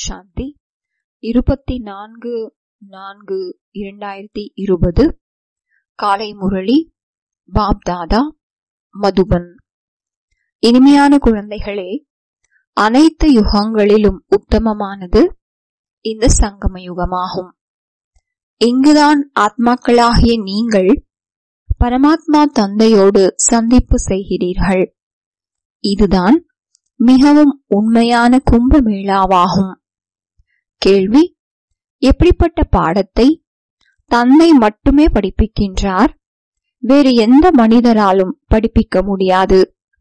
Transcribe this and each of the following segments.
சாந்தி இருபத்தி நான்கு நான்கு இரண்டாயிரத்தி இருபது காலை முரளி பாப் தாதா மதுபன் இனிமையான குழந்தைகளே அனைத்து யுகங்களிலும் உத்தமமானது இந்த சங்கம யுகமாகும் இங்குதான் ஆத்மாக்களாகிய நீங்கள் பரமாத்மா தந்தையோடு சந்திப்பு செய்கிறீர்கள் இதுதான் மிகவும் உண்மையான கும்பமேளாவாகும் கேள்வி எப்படிப்பட்ட பாடத்தை தந்தை மட்டுமே படிப்பிக்கின்றார் வேறு எந்த மனிதராலும் படிப்பிக்க முடியாது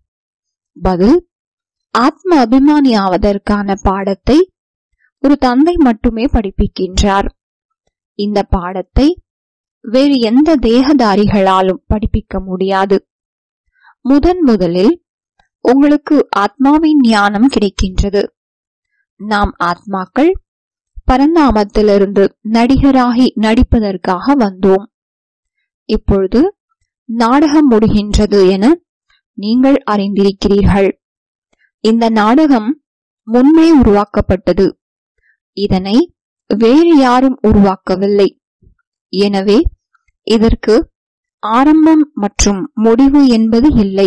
பதில் ஆத்ம அபிமானி ஆவதற்கான பாடத்தை ஒரு தந்தை மட்டுமே படிப்பிக்கின்றார் இந்த பாடத்தை வேறு எந்த தேகதாரிகளாலும் படிப்பிக்க முடியாது முதன் முதலில் உங்களுக்கு ஆத்மாவின் ஞானம் கிடைக்கின்றது நாம் ஆத்மாக்கள் பரந்தாமத்திலிருந்து நடிகராகி நடிப்பதற்காக வந்தோம் இப்பொழுது நாடகம் முடிகின்றது என நீங்கள் அறிந்திருக்கிறீர்கள் இந்த நாடகம் முன்பே உருவாக்கப்பட்டது இதனை வேறு யாரும் உருவாக்கவில்லை எனவே இதற்கு ஆரம்பம் மற்றும் முடிவு என்பது இல்லை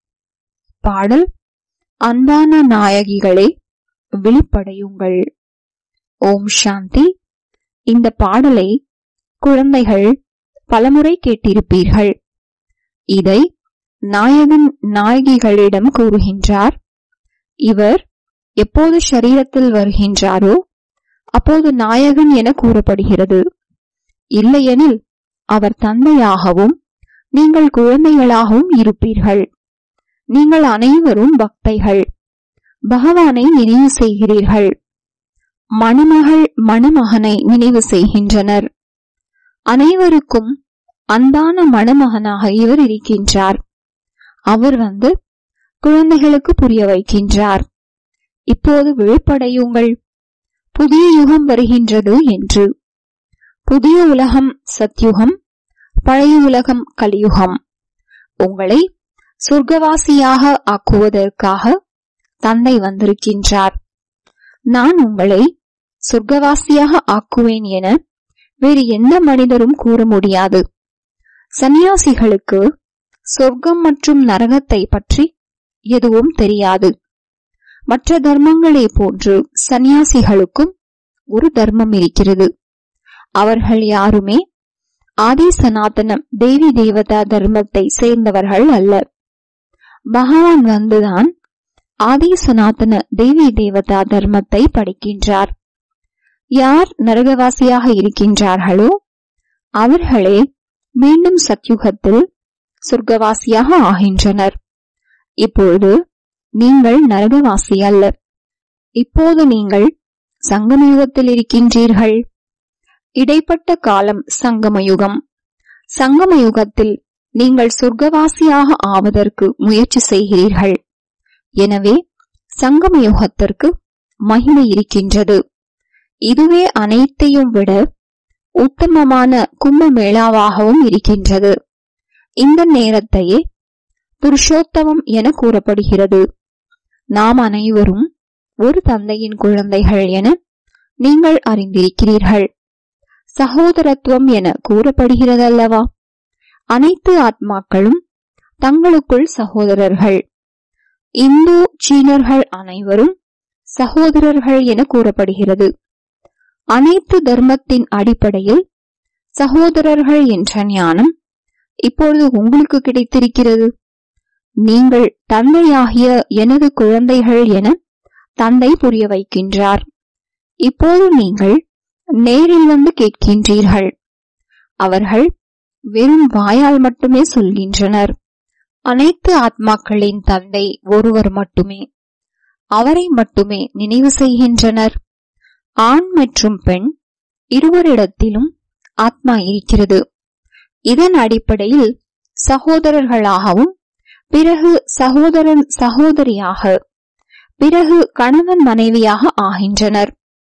பாடல் அன்பான நாயகிகளே விழிப்படையுங்கள் ஓம் சாந்தி இந்த பாடலை குழந்தைகள் பலமுறை கேட்டிருப்பீர்கள் இதை நாயகன் நாயகிகளிடம் கூறுகின்றார் இவர் எப்போது சரீரத்தில் வருகின்றாரோ அப்போது நாயகன் என கூறப்படுகிறது இல்லையெனில் அவர் தந்தையாகவும் நீங்கள் குழந்தைகளாகவும் இருப்பீர்கள் நீங்கள் அனைவரும் பக்தைகள் பகவானை நினைவு செய்கிறீர்கள் மணமகள் மணமகனை நினைவு செய்கின்றனர் அனைவருக்கும் அன்பான மணமகனாக இவர் இருக்கின்றார் அவர் வந்து குழந்தைகளுக்கு புரிய வைக்கின்றார் இப்போது விழிப்படையுங்கள் புதிய யுகம் வருகின்றது என்று புதிய உலகம் சத்யுகம் பழைய உலகம் கலியுகம் உங்களை சொர்க்கவாசியாக ஆக்குவதற்காக தந்தை வந்திருக்கின்றார் நான் உங்களை சொர்க்கவாசியாக ஆக்குவேன் என வேறு எந்த மனிதரும் கூற முடியாது சந்நியாசிகளுக்கு சொர்க்கம் மற்றும் நரகத்தை பற்றி எதுவும் தெரியாது மற்ற தர்மங்களை போன்று சந்நியாசிகளுக்கும் ஒரு தர்மம் இருக்கிறது அவர்கள் யாருமே ஆதி சனாதனம் தேவி தேவதா தர்மத்தை சேர்ந்தவர்கள் அல்ல பகவான் வந்துதான் ஆதி சனாதன தேவி தேவதா தர்மத்தை படிக்கின்றார் யார் நரகவாசியாக இருக்கின்றார்களோ அவர்களே மீண்டும் சத்யுகத்தில் சொர்க்கவாசியாக ஆகின்றனர் இப்பொழுது நீங்கள் நரகவாசி அல்ல இப்போது நீங்கள் சங்கமயுகத்தில் இருக்கின்றீர்கள் இடைப்பட்ட காலம் சங்கமயுகம் சங்கமயுகத்தில் நீங்கள் சொர்க்கவாசியாக ஆவதற்கு முயற்சி செய்கிறீர்கள் எனவே சங்கமயுகத்திற்கு மகிமை இருக்கின்றது இதுவே அனைத்தையும் விட உத்தமமான கும்பமேளாவாகவும் இருக்கின்றது இந்த நேரத்தையே புருஷோத்தமம் என கூறப்படுகிறது நாம் அனைவரும் ஒரு தந்தையின் குழந்தைகள் என நீங்கள் அறிந்திருக்கிறீர்கள் சகோதரத்துவம் என கூறப்படுகிறதல்லவா அனைத்து ஆத்மாக்களும் தங்களுக்குள் சகோதரர்கள் இந்து சீனர்கள் அனைவரும் சகோதரர்கள் என கூறப்படுகிறது அனைத்து தர்மத்தின் அடிப்படையில் சகோதரர்கள் என்ற ஞானம் இப்பொழுது உங்களுக்கு கிடைத்திருக்கிறது நீங்கள் தந்தையாகிய எனது குழந்தைகள் என தந்தை புரிய வைக்கின்றார் இப்போது நீங்கள் நேரில் வந்து கேட்கின்றீர்கள் அவர்கள் வெறும் வாயால் மட்டுமே சொல்கின்றனர் அனைத்து ஆத்மாக்களின் தந்தை ஒருவர் மட்டுமே அவரை மட்டுமே நினைவு செய்கின்றனர் ஆண் மற்றும் பெண் இருவரிடத்திலும் ஆத்மா இருக்கிறது இதன் அடிப்படையில் சகோதரர்களாகவும் பிறகு சகோதரன் சகோதரியாக பிறகு கணவன் மனைவியாக ஆகின்றனர்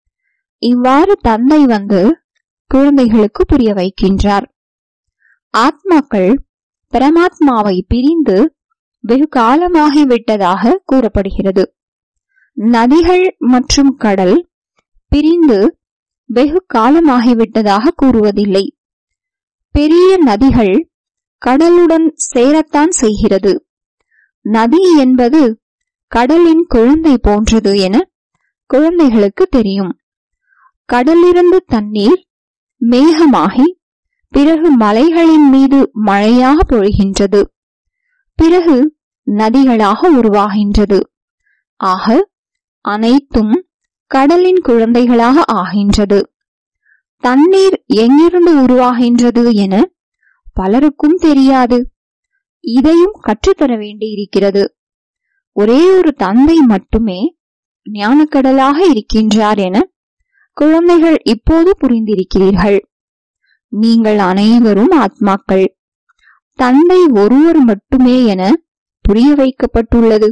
இவ்வாறு தந்தை வந்து குழந்தைகளுக்கு புரிய வைக்கின்றார் ஆத்மாக்கள் பரமாத்மாவை பிரிந்து வெகு காலமாகிவிட்டதாக கூறப்படுகிறது நதிகள் மற்றும் கடல் பிரிந்து வெகு காலமாகிவிட்டதாக கூறுவதில்லை பெரிய நதிகள் கடலுடன் சேரத்தான் செய்கிறது நதி என்பது கடலின் குழந்தை போன்றது என குழந்தைகளுக்கு தெரியும் கடலிருந்து தண்ணீர் மேகமாகி பிறகு மலைகளின் மீது மழையாக பொழிகின்றது பிறகு நதிகளாக உருவாகின்றது ஆக அனைத்தும் கடலின் குழந்தைகளாக ஆகின்றது தண்ணீர் எங்கிருந்து உருவாகின்றது என பலருக்கும் தெரியாது இதையும் கற்றுத்தர வேண்டியிருக்கிறது ஒரே ஒரு தந்தை மட்டுமே ஞானக்கடலாக இருக்கின்றார் என குழந்தைகள் இப்போது புரிந்திருக்கிறீர்கள் நீங்கள் அனைவரும் ஆத்மாக்கள் தந்தை ஒருவர் மட்டுமே என புரிய வைக்கப்பட்டுள்ளது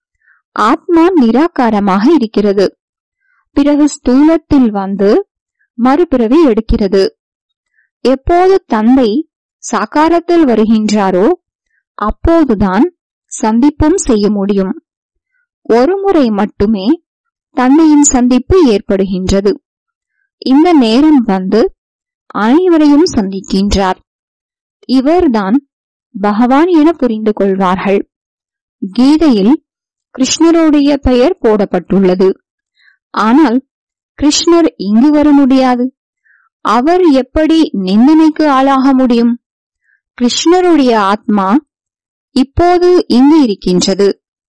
ஆத்மா நிராகாரமாக இருக்கிறது பிறகு ஸ்தூலத்தில் வந்து மறுபிறவி எடுக்கிறது எப்போது தந்தை சாக்காரத்தில் வருகின்றாரோ அப்போதுதான் சந்திப்பும் செய்ய முடியும் ஒரு முறை மட்டுமே தந்தையின் சந்திப்பு ஏற்படுகின்றது இந்த நேரம் வந்து அனைவரையும் சந்திக்கின்றார் இவர்தான் பகவான் என புரிந்து கொள்வார்கள் கீதையில் கிருஷ்ணருடைய பெயர் போடப்பட்டுள்ளது ஆனால் கிருஷ்ணர் இங்கு வர முடியாது அவர் எப்படி நிந்தனைக்கு ஆளாக முடியும் கிருஷ்ணருடைய ஆத்மா இப்போது இங்கு இருக்கின்றது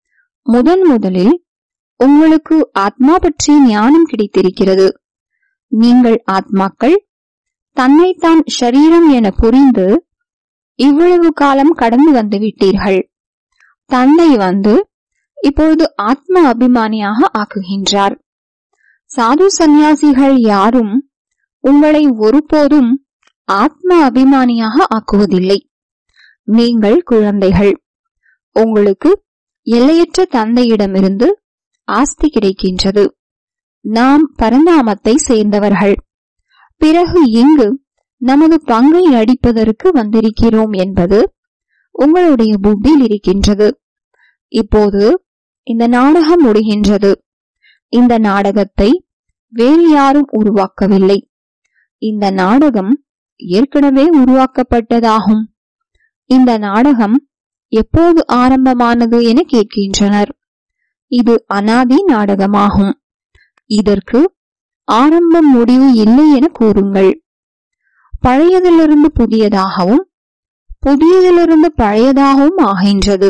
முதன் முதலில் உங்களுக்கு ஆத்மா பற்றி ஞானம் கிடைத்திருக்கிறது நீங்கள் ஆத்மாக்கள் தன்னைத்தான் ஷரீரம் என புரிந்து இவ்வளவு காலம் கடந்து வந்து விட்டீர்கள் தந்தை வந்து இப்பொழுது ஆத்ம அபிமானியாக ஆக்குகின்றார் சாது சந்நியாசிகள் யாரும் உங்களை ஒருபோதும் ஆத்ம அபிமானியாக ஆக்குவதில்லை நீங்கள் குழந்தைகள் உங்களுக்கு எல்லையற்ற தந்தையிடமிருந்து ஆஸ்தி கிடைக்கின்றது நாம் பரந்தாமத்தை சேர்ந்தவர்கள் பிறகு இங்கு நமது பங்கை நடிப்பதற்கு வந்திருக்கிறோம் என்பது உங்களுடைய புத்தியில் இருக்கின்றது இப்போது இந்த நாடகம் முடிகின்றது இந்த நாடகத்தை வேறு யாரும் உருவாக்கவில்லை இந்த நாடகம் ஏற்கனவே உருவாக்கப்பட்டதாகும் இந்த நாடகம் எப்போது ஆரம்பமானது என கேட்கின்றனர் இது அனாதி நாடகமாகும் இதற்கு ஆரம்பம் முடிவு இல்லை என கூறுங்கள் பழையதிலிருந்து புதியதாகவும் புதியதிலிருந்து பழையதாகவும் ஆகின்றது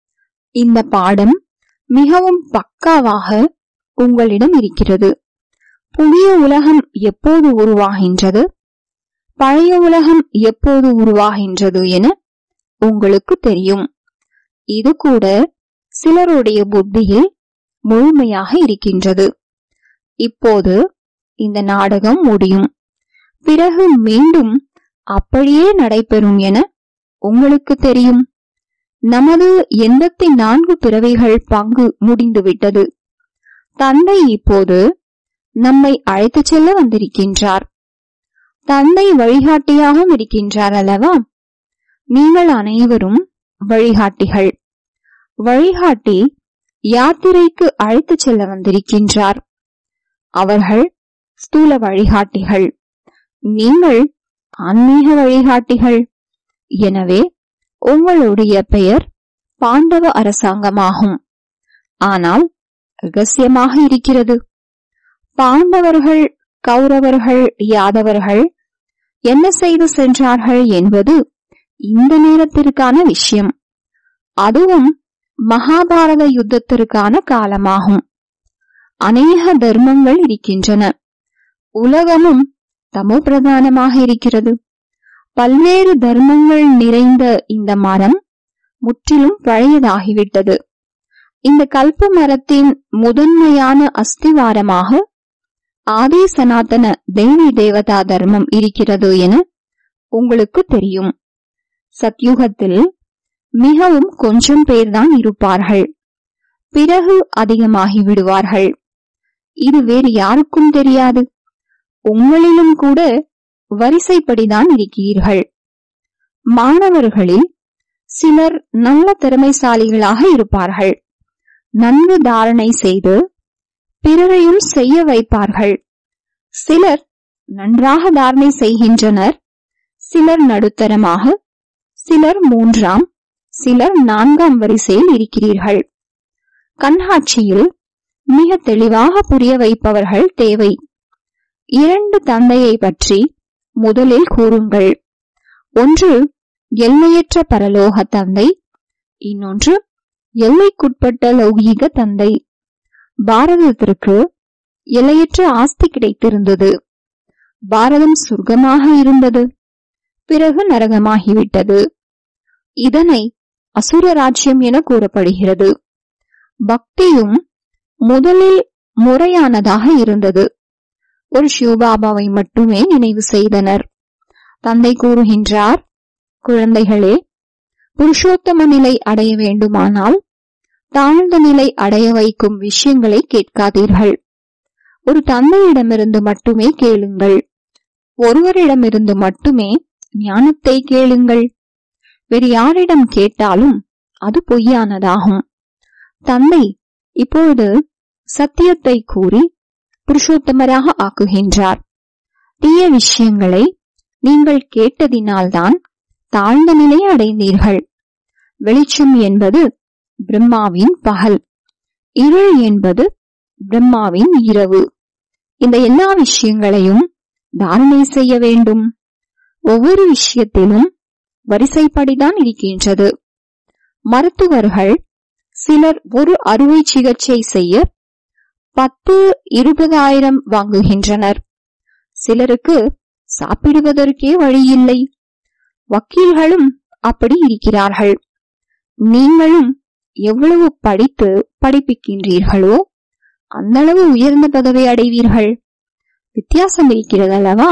இந்த பாடம் மிகவும் பக்காவாக உங்களிடம் இருக்கிறது புதிய உலகம் எப்போது உருவாகின்றது பழைய உலகம் எப்போது உருவாகின்றது என உங்களுக்கு தெரியும் இது கூட சிலருடைய புத்தியில் முழுமையாக இருக்கின்றது இப்போது இந்த நாடகம் முடியும் பிறகு மீண்டும் அப்படியே நடைபெறும் என உங்களுக்கு தெரியும் நமது எண்பத்தி நான்கு பிறவைகள் பங்கு முடிந்துவிட்டது தந்தை இப்போது நம்மை அழைத்துச் செல்ல வந்திருக்கின்றார் தந்தை வழிகாட்டியாகவும் இருக்கின்றார் அல்லவா நீங்கள் அனைவரும் வழிகாட்டிகள் வழிகாட்டி யாத்திரைக்கு அழைத்துச் செல்ல வந்திருக்கின்றார் அவர்கள் ஸ்தூல வழிகாட்டிகள் நீங்கள் ஆன்மீக வழிகாட்டிகள் எனவே உங்களுடைய பெயர் பாண்டவ அரசாங்கமாகும் ஆனால் ரகசியமாக இருக்கிறது பாண்டவர்கள் கௌரவர்கள் யாதவர்கள் என்ன செய்து சென்றார்கள் என்பது இந்த நேரத்திற்கான விஷயம் அதுவும் மகாபாரத யுத்தத்திற்கான காலமாகும் அநேக தர்மங்கள் இருக்கின்றன உலகமும் தமோ பிரதானமாக இருக்கிறது பல்வேறு தர்மங்கள் நிறைந்த இந்த மரம் முற்றிலும் பழையதாகிவிட்டது இந்த கல்ப மரத்தின் முதன்மையான அஸ்திவாரமாக ஆதி சனாதன தேவி தேவதா தர்மம் இருக்கிறது என உங்களுக்கு தெரியும் சத்யுகத்தில் மிகவும் கொஞ்சம் பேர்தான் இருப்பார்கள் பிறகு அதிகமாகி விடுவார்கள் இது வேறு யாருக்கும் தெரியாது உங்களிலும் கூட வரிசைப்படிதான் இருக்கிறீர்கள் மாணவர்களில் சிலர் நல்ல திறமைசாலிகளாக இருப்பார்கள் நன்கு தாரணை செய்து பிறரையும் செய்ய வைப்பார்கள் சிலர் நன்றாக தாரணை செய்கின்றனர் சிலர் நடுத்தரமாக சிலர் மூன்றாம் சிலர் நான்காம் வரிசையில் இருக்கிறீர்கள் கண்காட்சியில் மிக தெளிவாக புரிய வைப்பவர்கள் தேவை இரண்டு தந்தையை பற்றி முதலில் கூறுங்கள் ஒன்று எல்லையற்ற பரலோக தந்தை இன்னொன்று எல்லைக்குட்பட்ட லௌகீக தந்தை பாரதத்திற்கு எல்லையற்ற ஆஸ்தி கிடைத்திருந்தது பாரதம் சொர்க்கமாக இருந்தது பிறகு நரகமாகிவிட்டது இதனை அசுர ராஜ்யம் என கூறப்படுகிறது பக்தியும் முதலில் முறையானதாக இருந்தது ஒரு சிவபாபாவை மட்டுமே நினைவு செய்தனர் தந்தை கூறுகின்றார் குழந்தைகளே புருஷோத்தம நிலை அடைய வேண்டுமானால் தாழ்ந்த நிலை அடைய வைக்கும் விஷயங்களை கேட்காதீர்கள் ஒரு தந்தையிடமிருந்து மட்டுமே கேளுங்கள் ஒருவரிடமிருந்து மட்டுமே ஞானத்தை கேளுங்கள் வேறு யாரிடம் கேட்டாலும் அது பொய்யானதாகும் தந்தை இப்பொழுது சத்தியத்தை கூறி புருஷோத்தமராக ஆக்குகின்றார் தீய விஷயங்களை நீங்கள் கேட்டதினால்தான் தாழ்ந்த நிலை அடைந்தீர்கள் வெளிச்சம் என்பது பிரம்மாவின் பகல் இருள் என்பது பிரம்மாவின் இரவு இந்த எல்லா விஷயங்களையும் தாரணை செய்ய வேண்டும் ஒவ்வொரு விஷயத்திலும் வரிசைப்படிதான் இருக்கின்றது மருத்துவர்கள் சிலர் ஒரு அறுவை சிகிச்சை செய்ய பத்து இருபதாயிரம் வாங்குகின்றனர் சிலருக்கு சாப்பிடுவதற்கே வழியில்லை வக்கீல்களும் அப்படி இருக்கிறார்கள் நீங்களும் எவ்வளவு படித்து படிப்பிக்கின்றீர்களோ அந்த அளவு உயர்ந்த பதவி அடைவீர்கள் வித்தியாசம் இருக்கிறது அல்லவா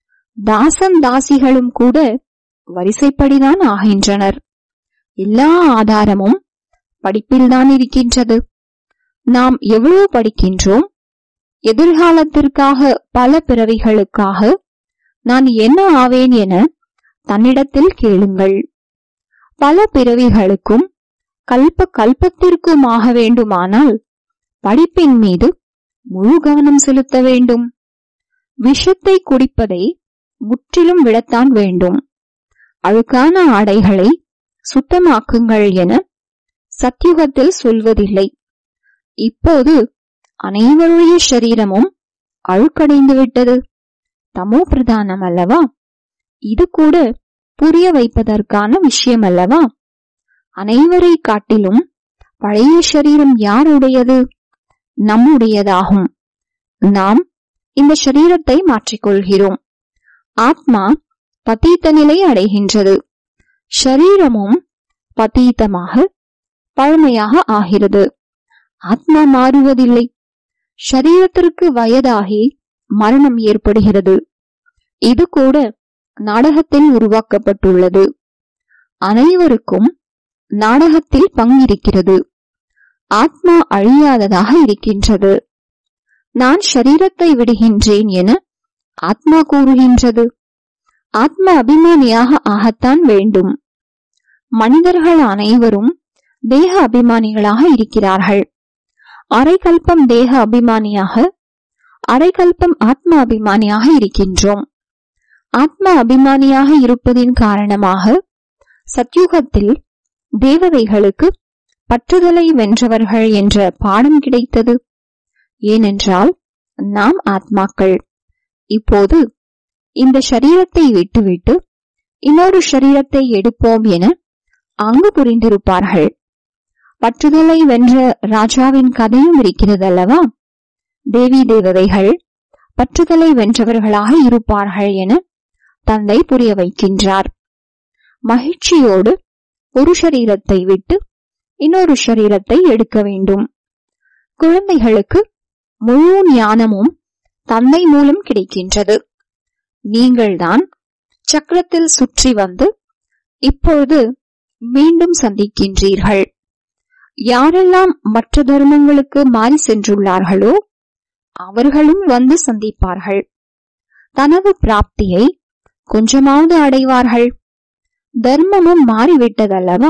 தாசன் தாசிகளும் கூட வரிசைப்படிதான் ஆகின்றனர் எல்லா ஆதாரமும் படிப்பில்தான் இருக்கின்றது நாம் எவ்வளவு படிக்கின்றோம் எதிர்காலத்திற்காக பல பிறவிகளுக்காக நான் என்ன ஆவேன் என தன்னிடத்தில் கேளுங்கள் பல பிறவிகளுக்கும் கல்ப கல்பத்திற்கும் ஆக வேண்டுமானால் படிப்பின் மீது முழு கவனம் செலுத்த வேண்டும் விஷத்தை குடிப்பதை முற்றிலும் விடத்தான் வேண்டும் அழுக்கான ஆடைகளை சுத்தமாக்குங்கள் என சத்தியுகத்தில் சொல்வதில்லை இப்போது அனைவருடைய சரீரமும் அழுக்கடைந்து விட்டது தமோ பிரதானம் அல்லவா இது கூட புரிய வைப்பதற்கான விஷயம் அல்லவா அனைவரை காட்டிலும் பழைய சரீரம் யாருடையது நம்முடையதாகும் நாம் இந்த சரீரத்தை மாற்றிக்கொள்கிறோம் ஆத்மா பதீத்த நிலை அடைகின்றது ஷரீரமும் பதீத்தமாக பழமையாக ஆகிறது ஆத்மா மாறுவதில்லை ஷரீரத்திற்கு வயதாகி மரணம் ஏற்படுகிறது இது கூட நாடகத்தில் உருவாக்கப்பட்டுள்ளது அனைவருக்கும் நாடகத்தில் பங்கிருக்கிறது ஆத்மா அழியாததாக இருக்கின்றது நான் ஷரீரத்தை விடுகின்றேன் என ஆத்மா கூறுகின்றது ஆத்ம அபிமானியாக ஆகத்தான் வேண்டும் மனிதர்கள் அனைவரும் தேக அபிமானிகளாக இருக்கிறார்கள் அரைகல்பம் தேக அபிமானியாக அரைகல்பம் ஆத்ம அபிமானியாக இருக்கின்றோம் ஆத்ம அபிமானியாக இருப்பதின் காரணமாக சத்யுகத்தில் தேவதைகளுக்கு பற்றுதலை வென்றவர்கள் என்ற பாடம் கிடைத்தது ஏனென்றால் நாம் ஆத்மாக்கள் இப்போது இந்த சரீரத்தை விட்டுவிட்டு இன்னொரு சரீரத்தை எடுப்போம் என அங்கு புரிந்திருப்பார்கள் பற்றுதலை வென்ற ராஜாவின் கதையும் இருக்கிறது அல்லவா தேவி தேவதைகள் பற்றுதலை வென்றவர்களாக இருப்பார்கள் என தந்தை புரிய வைக்கின்றார் மகிழ்ச்சியோடு ஒரு சரீரத்தை விட்டு இன்னொரு சரீரத்தை எடுக்க வேண்டும் குழந்தைகளுக்கு முழு ஞானமும் தந்தை மூலம் கிடைக்கின்றது நீங்கள்தான் சக்கரத்தில் சுற்றி வந்து இப்பொழுது மீண்டும் சந்திக்கின்றீர்கள் யாரெல்லாம் மற்ற தர்மங்களுக்கு மாறி சென்றுள்ளார்களோ அவர்களும் வந்து சந்திப்பார்கள் தனது பிராப்தியை கொஞ்சமாவது அடைவார்கள் தர்மமும் மாறிவிட்டதல்லவா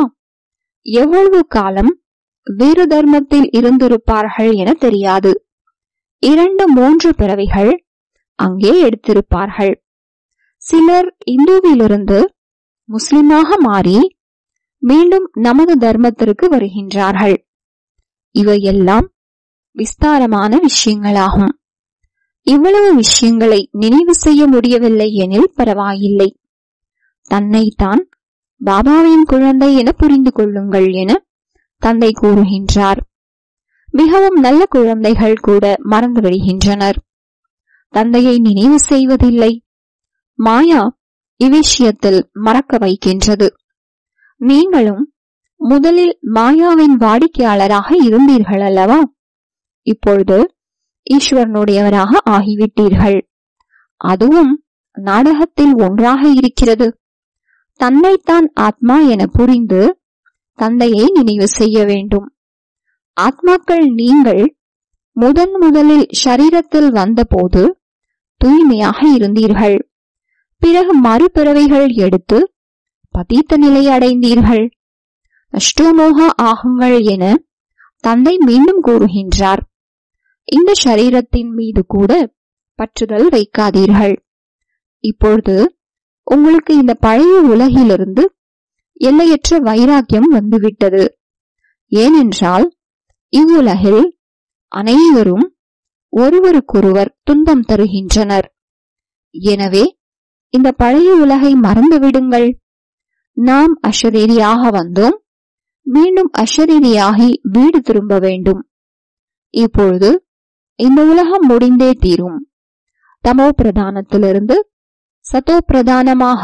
எவ்வளவு காலம் வேறு தர்மத்தில் இருந்திருப்பார்கள் என தெரியாது இரண்டு மூன்று பிறவிகள் அங்கே எடுத்திருப்பார்கள் சிலர் இந்துவிலிருந்து முஸ்லிமாக மாறி மீண்டும் நமது தர்மத்திற்கு வருகின்றார்கள் இவையெல்லாம் விஸ்தாரமான விஷயங்களாகும் இவ்வளவு விஷயங்களை நினைவு செய்ய முடியவில்லை எனில் பரவாயில்லை தன்னைத்தான் பாபாவின் குழந்தை என புரிந்து கொள்ளுங்கள் என தந்தை கூறுகின்றார் மிகவும் நல்ல குழந்தைகள் கூட மறந்து விடுகின்றனர் தந்தையை நினைவு செய்வதில்லை மாயா இவ்விஷயத்தில் மறக்க வைக்கின்றது நீங்களும் முதலில் மாயாவின் வாடிக்கையாளராக இருந்தீர்கள் அல்லவா இப்பொழுது ஈஸ்வரனுடையவராக ஆகிவிட்டீர்கள் அதுவும் நாடகத்தில் ஒன்றாக இருக்கிறது தன்னைத்தான் ஆத்மா என புரிந்து தந்தையை நினைவு செய்ய வேண்டும் ஆத்மாக்கள் நீங்கள் முதன் முதலில் ஷரீரத்தில் வந்தபோது தூய்மையாக இருந்தீர்கள் பிறகு மறுபிறவைகள் எடுத்து பதீத்த நிலை அடைந்தீர்கள் அஷ்டோமோக ஆகுங்கள் என தந்தை மீண்டும் கூறுகின்றார் இந்த ஷரீரத்தின் மீது கூட பற்றுதல் வைக்காதீர்கள் இப்பொழுது உங்களுக்கு இந்த பழைய உலகிலிருந்து எல்லையற்ற வைராக்கியம் வந்துவிட்டது ஏனென்றால் இவ்வுலகில் அனைவரும் ஒருவருக்கொருவர் துன்பம் தருகின்றனர் எனவே இந்த பழைய உலகை மறந்துவிடுங்கள் நாம் அஷரீரியாக வந்தோம் மீண்டும் அஷரீரியாகி வீடு திரும்ப வேண்டும் இப்பொழுது இந்த உலகம் முடிந்தே தீரும் தமோ பிரதானத்திலிருந்து சதோ பிரதானமாக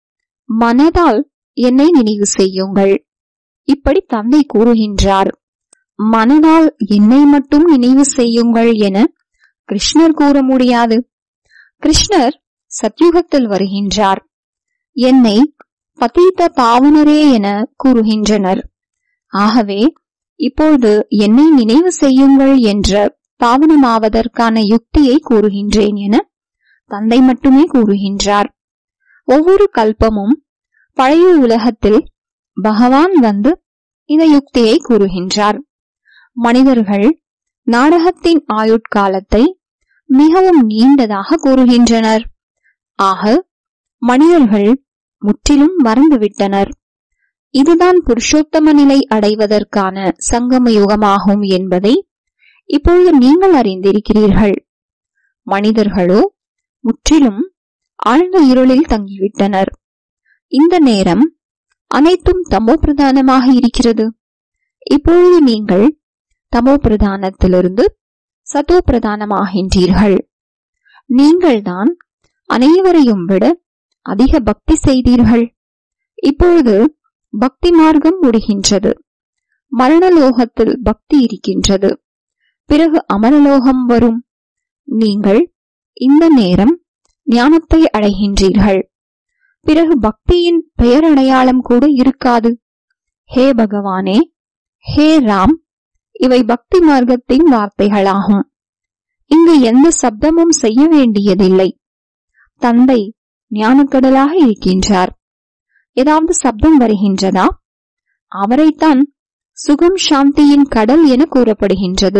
மனதால் என்னை நினைவு செய்யுங்கள் இப்படி தந்தை கூறுகின்றார் மனதால் என்னை மட்டும் நினைவு செய்யுங்கள் என கிருஷ்ணர் கூற முடியாது கிருஷ்ணர் சத்யுகத்தில் வருகின்றார் என்னை பதீத்த பாவனரே என கூறுகின்றனர் ஆகவே இப்பொழுது என்னை நினைவு செய்யுங்கள் என்ற பாவனமாவதற்கான யுக்தியை கூறுகின்றேன் என தந்தை மட்டுமே கூறுகின்றார் ஒவ்வொரு கல்பமும் பழைய உலகத்தில் பகவான் வந்து இந்த யுக்தியை கூறுகின்றார் மனிதர்கள் நாடகத்தின் ஆயுட்காலத்தை மிகவும் நீண்டதாக கூறுகின்றனர் ஆக மனிதர்கள் முற்றிலும் மறந்துவிட்டனர் இதுதான் புருஷோத்தம நிலை அடைவதற்கான சங்கம யுகமாகும் என்பதை இப்பொழுது நீங்கள் அறிந்திருக்கிறீர்கள் மனிதர்களோ முற்றிலும் ஆழ்ந்த இருளில் தங்கிவிட்டனர் இந்த நேரம் அனைத்தும் தமோ பிரதானமாக இருக்கிறது இப்பொழுது நீங்கள் தமோ பிரதானத்திலிருந்து சதோ பிரதானமாகின்றீர்கள் நீங்கள்தான் அனைவரையும் விட அதிக பக்தி செய்தீர்கள் இப்பொழுது பக்தி மார்க்கம் முடிகின்றது மரணலோகத்தில் பக்தி இருக்கின்றது பிறகு அமரலோகம் வரும் நீங்கள் இந்த நேரம் ஞானத்தை அடைகின்றீர்கள் பிறகு பக்தியின் பெயர் அடையாளம் கூட இருக்காது ஹே பகவானே ஹே ராம் இவை பக்தி மார்க்கத்தின் வார்த்தைகளாகும் இங்கு எந்த சப்தமும் செய்ய வேண்டியதில்லை தந்தை ஞானக்கடலாக இருக்கின்றார் ஏதாவது சப்தம் வருகின்றதா அவரைத்தான் சுகம் சாந்தியின் கடல் என கூறப்படுகின்றது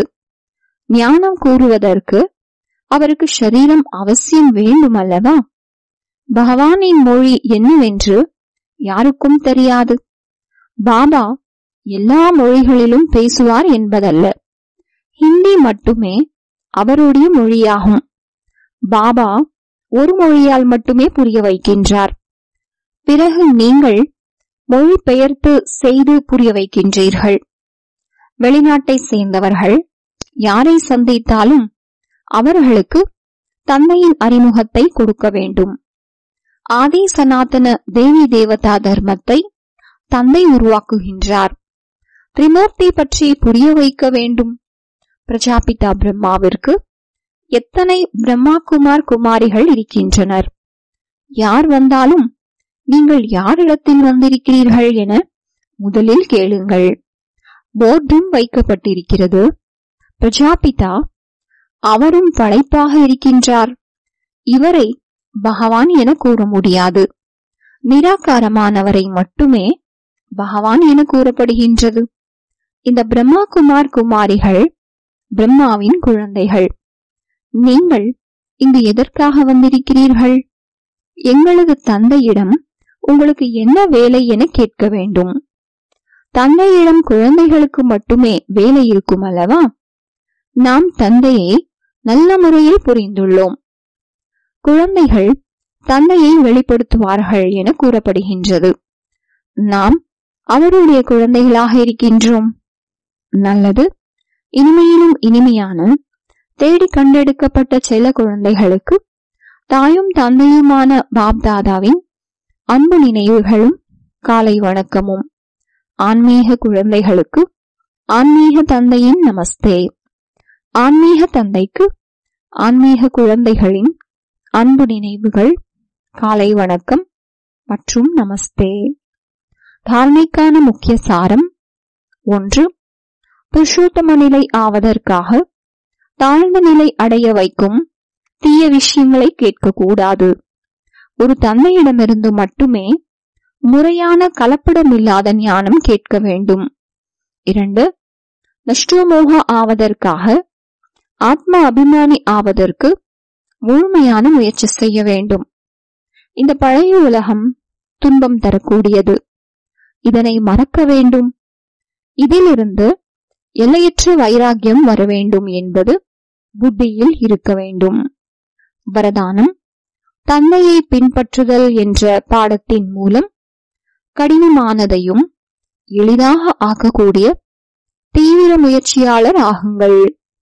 ஞானம் கூறுவதற்கு அவருக்கு ஷரீரம் அவசியம் வேண்டும் அல்லவா பகவானின் மொழி என்னவென்று யாருக்கும் தெரியாது பாபா எல்லா மொழிகளிலும் பேசுவார் என்பதல்ல ஹிந்தி மட்டுமே அவருடைய மொழியாகும் பாபா ஒரு மொழியால் மட்டுமே புரிய வைக்கின்றார் பிறகு நீங்கள் மொழிபெயர்த்து செய்து புரிய வைக்கின்றீர்கள் வெளிநாட்டை சேர்ந்தவர்கள் யாரை சந்தித்தாலும் அவர்களுக்கு தந்தையின் அறிமுகத்தை கொடுக்க வேண்டும் ஆதி சனாதன தேவி தேவதா தர்மத்தை தந்தை உருவாக்குகின்றார் திரிமூர்த்தி பற்றி புரிய வைக்க வேண்டும் பிரஜாபிதா பிரம்மாவிற்கு எத்தனை பிரம்மா குமார் குமாரிகள் இருக்கின்றனர் யார் வந்தாலும் நீங்கள் யாரிடத்தில் வந்திருக்கிறீர்கள் என முதலில் கேளுங்கள் போர்டும் வைக்கப்பட்டிருக்கிறது பிரஜாபிதா அவரும் படைப்பாக இருக்கின்றார் இவரை பகவான் என கூற முடியாது நிராகாரமானவரை மட்டுமே பகவான் என கூறப்படுகின்றது இந்த பிரம்மா குமார் குமாரிகள் பிரம்மாவின் குழந்தைகள் நீங்கள் இங்கு எதற்காக வந்திருக்கிறீர்கள் எங்களது தந்தையிடம் உங்களுக்கு என்ன வேலை என கேட்க வேண்டும் தந்தையிடம் குழந்தைகளுக்கு மட்டுமே வேலை இருக்கும் அல்லவா நாம் தந்தையை நல்ல முறையில் புரிந்துள்ளோம் குழந்தைகள் தந்தையை வெளிப்படுத்துவார்கள் என கூறப்படுகின்றது நாம் அவருடைய குழந்தைகளாக இருக்கின்றோம் நல்லது இனிமையிலும் இனிமையான தேடி கண்டெடுக்கப்பட்ட சில குழந்தைகளுக்கு தாயும் தந்தையுமான பாப்தாதாவின் அன்பு நினைவுகளும் காலை வணக்கமும் ஆன்மீக குழந்தைகளுக்கு ஆன்மீக தந்தையின் நமஸ்தே ஆன்மீக தந்தைக்கு ஆன்மீக குழந்தைகளின் அன்பு நினைவுகள் காலை வணக்கம் மற்றும் நமஸ்தே தாரணைக்கான முக்கிய சாரம் ஒன்று புருஷோத்தம நிலை ஆவதற்காக தாழ்ந்த நிலை அடைய வைக்கும் தீய விஷயங்களை கேட்கக்கூடாது ஒரு தந்தையிடமிருந்து மட்டுமே முறையான கலப்படமில்லாத ஞானம் கேட்க வேண்டும் இரண்டு நஷ்டோமோக ஆவதற்காக ஆத்ம அபிமானி ஆவதற்கு முழுமையான முயற்சி செய்ய வேண்டும் இந்த பழைய உலகம் துன்பம் தரக்கூடியது இதனை மறக்க வேண்டும் இதிலிருந்து எல்லையற்ற வைராகியம் வர வேண்டும் என்பது புத்தியில் இருக்க வேண்டும் வரதானம் தந்தையை பின்பற்றுதல் என்ற பாடத்தின் மூலம் கடினமானதையும் எளிதாக ஆக்கக்கூடிய தீவிர முயற்சியாளர் ஆகுங்கள்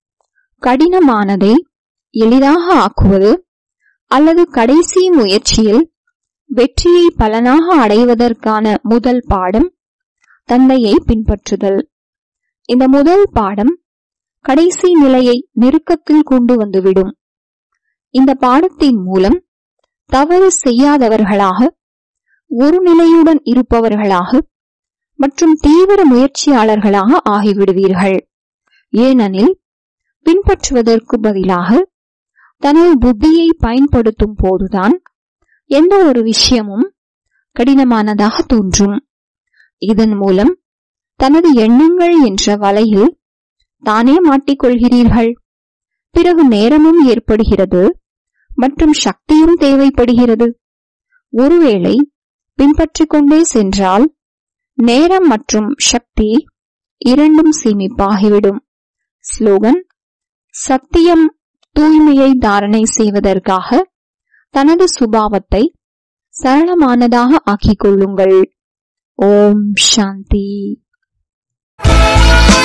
கடினமானதை எளிதாக ஆக்குவது அல்லது கடைசி முயற்சியில் வெற்றியை பலனாக அடைவதற்கான முதல் பாடம் தந்தையை பின்பற்றுதல் இந்த முதல் பாடம் கடைசி நிலையை நெருக்கத்தில் கொண்டு வந்துவிடும் இந்த பாடத்தின் மூலம் தவறு செய்யாதவர்களாக ஒரு நிலையுடன் இருப்பவர்களாக மற்றும் தீவிர முயற்சியாளர்களாக ஆகிவிடுவீர்கள் ஏனெனில் பின்பற்றுவதற்கு பதிலாக தனது புத்தியை பயன்படுத்தும் போதுதான் எந்த ஒரு விஷயமும் கடினமானதாக தோன்றும் இதன் மூலம் தனது எண்ணங்கள் என்ற வலையில் தானே மாட்டிக்கொள்கிறீர்கள் பிறகு நேரமும் ஏற்படுகிறது மற்றும் சக்தியும் தேவைப்படுகிறது ஒருவேளை பின்பற்றிக் கொண்டே சென்றால் நேரம் மற்றும் சக்தி இரண்டும் சேமிப்பாகிவிடும் ஸ்லோகன் சத்தியம் தூய்மையை தாரணை செய்வதற்காக தனது சுபாவத்தை சரளமானதாக ஆக்கிக் கொள்ளுங்கள் ஓம் சாந்தி